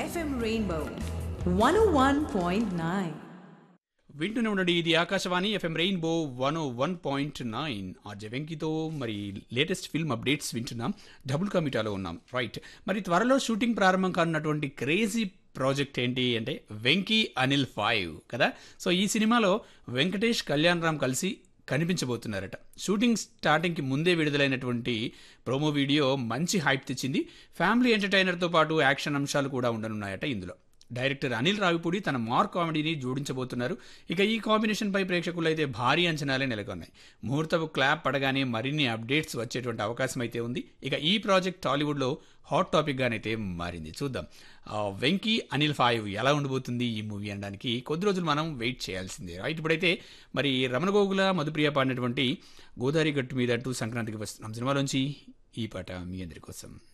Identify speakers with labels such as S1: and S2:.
S1: FM Rainbow 101.9.
S2: వింటూనే ఉండండి ఇది Akashvani FM rainbow one O one point nine RJ వెంకితో మరి లేటెస్ట్ ఫిల్మ్ అప్డేట్స్ వింటున్నాం డబుల్ కమిటాలో ఉన్నాం రైట్ మరి త్వరలో షూటింగ్ ప్రారంభం కానున్నటువంటి క్రేజీ ప్రాజెక్ట్ ఏంటి అంటే వెంకీ అనిల్ ఫైవ్ కదా సో ఈ సినిమాలో వెంకటేష్ కళ్యాణ్ రామ్ కలిసి కనిపించబోతున్నారట షూటింగ్ స్టార్టింగ్కి ముందే విడుదలైనటువంటి ప్రోమో వీడియో మంచి హైప్ తెచ్చింది ఫ్యామిలీ ఎంటర్టైనర్తో పాటు యాక్షన్ అంశాలు కూడా ఉండనున్నాయట ఇందులో డైరెక్టర్ అనిల్ రావిపూడి తన మార్ కామెడీని జోడించబోతున్నారు ఇక ఈ కాంబినేషన్పై ప్రేక్షకులు అయితే భారీ అంచనాలే నెలకొన్నాయి ముహూర్తపు క్లాప్ పడగానే మరిన్ని అప్డేట్స్ వచ్చేటువంటి అవకాశం అయితే ఉంది ఇక ఈ ప్రాజెక్ట్ టాలీవుడ్లో హాట్ టాపిక్గానైతే మారింది చూద్దాం ఆ, వెంకీ అనిల్ ఫైవ్ ఎలా ఉండబోతుంది ఈ మూవీ అనడానికి కొద్ది రోజులు మనం వెయిట్ చేయాల్సిందే రైట్ ఇప్పుడైతే మరి రమణ గోగుల మధుప్రియ పాడినటువంటి గోదావరి గట్టు మీద అంటూ సంక్రాంతికి వస్తున్నాం సినిమాలోంచి ఈ పాట మీ అందరి కోసం